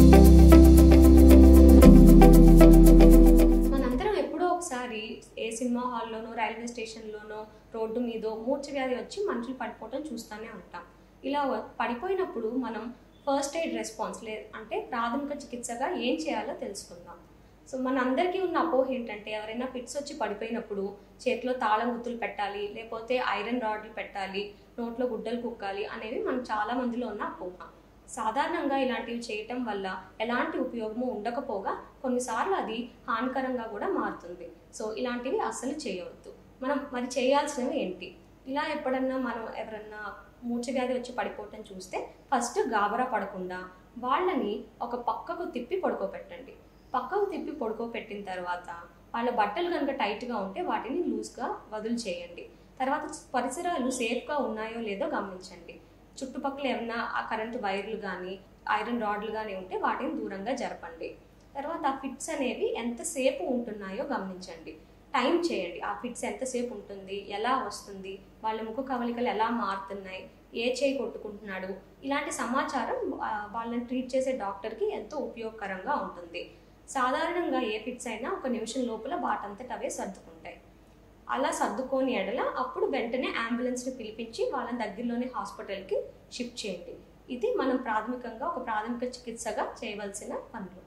మనందరం ఎప్పుడో ఒకసారి ఏ సినిమా హాల్లోనో రైల్వే స్టేషన్లోనో రోడ్డు మీదో మూర్ఛ వ్యాధి వచ్చి మనుషులు పడిపోవటం చూస్తూనే ఉంటాం ఇలా వ- పడిపోయినప్పుడు మనం ఫస్ట్ ఎయిడ్ రెస్పాన్స్ లే అంటే ప్రాథమిక చికిత్సగా ఏం చేయాలో తెలుసుకుందాం సో మన అందరికీ ఉన్న అపోహ ఏంటంటే ఎవరైనా ఫిట్స్ వచ్చి పడిపోయినప్పుడు చేతిలో తాళం గుత్తులు పెట్టాలి లేకపోతే ఐరన్ రాడ్లు పెట్టాలి నోట్లో గుడ్డలు కుక్కాలి అనేవి మనం చాలా మందిలో ఉన్న అపోహ సాధారణంగా ఇలాంటివి చేయటం వల్ల ఎలాంటి ఉపయోగము ఉండకపోగా కొన్నిసార్లు అది హానికరంగా కూడా మారుతుంది సో ఇలాంటివి అస్సలు చేయవద్దు మనం మరి చేయాల్సినవి ఏంటి ఇలా ఎప్పుడన్నా మనం ఎవరన్నా మూర్ఛ వ్యాధి వచ్చి పడిపోవటం చూస్తే ఫస్ట్ గాబరా పడకుండా వాళ్ళని ఒక పక్కకు తిప్పి పడుకోబెట్టండి పక్కకు తిప్పి పడుకోబెట్టిన తర్వాత వాళ్ళ బట్టలు కనుక టైట్గా ఉంటే వాటిని లూజ్గా వదులు చేయండి తర్వాత పరిసరాలు సేఫ్గా ఉన్నాయో లేదో గమనించండి చుట్టుపక్కల ఏమన్నా ఆ కరెంటు వైర్లు కానీ ఐరన్ రాడ్లు కానీ ఉంటే వాటిని దూరంగా జరపండి తర్వాత ఆ ఫిట్స్ అనేవి ఎంతసేపు ఉంటున్నాయో గమనించండి టైం చేయండి ఆ ఫిట్స్ ఎంతసేపు ఉంటుంది ఎలా వస్తుంది వాళ్ళ ముఖ కవలికలు ఎలా మారుతున్నాయి ఏ చేయి కొట్టుకుంటున్నాడు ఇలాంటి సమాచారం ఆ, వాళ్ళని ట్రీట్ చేసే డాక్టర్కి ఎంతో ఉపయోగకరంగా ఉంటుంది సాధారణంగా ఏ ఫిట్స్ అయినా ఒక నిమిషం లోపల వాటంతట అవే సర్దుకుంటాయి అలా సర్దుకోని ఎడల అప్పుడు వెంటనే అంబులెన్స్ని పిలిపించి వాళ్ళని దగ్గరలోని హాస్పిటల్కి షిఫ్ట్ చేయండి ఇది మనం ప్రాథమికంగా ఒక ప్రాథమిక చికిత్సగా చేయవలసిన పనులు